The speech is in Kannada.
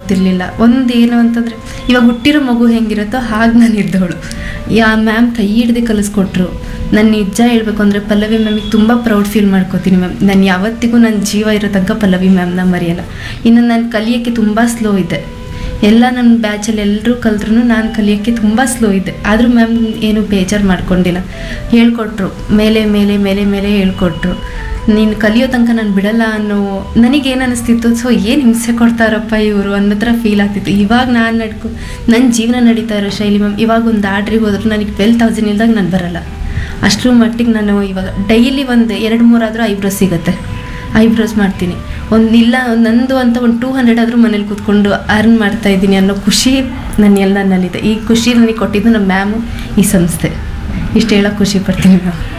ಆಗ್ತಿರ್ಲಿಲ್ಲ ಒಂದು ಏನು ಅಂತಂದರೆ ಇವಾಗ ಹುಟ್ಟಿರೋ ಮಗು ಹೆಂಗಿರುತ್ತೋ ಹಾಗೆ ನಾನು ಇದ್ದವಳು ಯಾ ಮ್ಯಾಮ್ ಕೈ ಹಿಡ್ದು ಕಲಿಸ್ಕೊಟ್ರು ನಾನು ನಿಜ ಹೇಳ್ಬೇಕು ಅಂದರೆ ಪಲ್ಲವಿ ಮ್ಯಾಮಿಗೆ ತುಂಬ ಪ್ರೌಡ್ ಫೀಲ್ ಮಾಡ್ಕೋತೀನಿ ಮ್ಯಾಮ್ ನಾನು ಯಾವತ್ತಿಗೂ ನನ್ನ ಜೀವ ಇರೋ ತನಕ ಪಲ್ಲವಿ ಮ್ಯಾಮ್ನ ಮರೆಯಲ್ಲ ಇನ್ನು ನಾನು ಕಲಿಯೋಕ್ಕೆ ತುಂಬ ಸ್ಲೋ ಇದ್ದೆ ಎಲ್ಲ ನನ್ನ ಬ್ಯಾಚಲ್ಲಿ ಎಲ್ಲರೂ ಕಲ್ತ್ರು ನಾನು ಕಲಿಯೋಕ್ಕೆ ತುಂಬ ಸ್ಲೋ ಇದ್ದೆ ಆದರೂ ಮ್ಯಾಮ್ ಏನು ಬೇಜಾರು ಮಾಡ್ಕೊಂಡಿಲ್ಲ ಹೇಳ್ಕೊಟ್ರು ಮೇಲೆ ಮೇಲೆ ಮೇಲೆ ಮೇಲೆ ಹೇಳ್ಕೊಟ್ರು ನೀನು ಕಲಿಯೋ ತನಕ ನಾನು ಬಿಡಲ್ಲ ಅನ್ನೋ ನನಗೇನು ಅನಿಸ್ತಿತ್ತು ಸೊ ಏನು ಹಿಂಸೆ ಕೊಡ್ತಾರಪ್ಪ ಇವರು ಅನ್ನೋ ಥರ ಫೀಲ್ ಆಗ್ತಿತ್ತು ಇವಾಗ ನಾನು ನಡ್ಕೊ ನನ್ನ ಜೀವನ ನಡೀತಾ ಇರೋ ಶೈಲಿ ಮ್ಯಾಮ್ ಇವಾಗ ಒಂದು ಆರ್ಡ್ರಿಗೆ ಹೋದ್ರು ನನಗೆ ಟ್ವೆಲ್ ತೌಸಂಡ್ ಇಲ್ದಾಗ ನಾನು ಬರಲ್ಲ ಅಷ್ಟರ ಮಟ್ಟಿಗೆ ನಾನು ಇವಾಗ ಡೈಲಿ ಒಂದು ಎರಡು ಮೂರಾದರೂ ಐಬ್ರೋ ಸಿಗುತ್ತೆ ಐಬ್ರೋಸ್ ಮಾಡ್ತೀನಿ ಒಂದು ಇಲ್ಲ ನಂದು ಅಂತ ಒಂದು ಟೂ ಹಂಡ್ರೆಡ್ ಆದರೂ ಮನೇಲಿ ಕೂತ್ಕೊಂಡು ಅರ್ನ್ ಮಾಡ್ತಾ ಇದ್ದೀನಿ ಅನ್ನೋ ಖುಷಿ ನನ್ನ ಎಲ್ಲ ನನ್ನಲ್ಲಿದೆ ಈ ಖುಷಿ ನನಗೆ ಕೊಟ್ಟಿದ್ದು ನಮ್ಮ ಮ್ಯಾಮು ಈ ಸಂಸ್ಥೆ ಇಷ್ಟು ಹೇಳೋಕೆ ಖುಷಿ ಪಡ್ತೀನಿ ಮ್ಯಾಮ್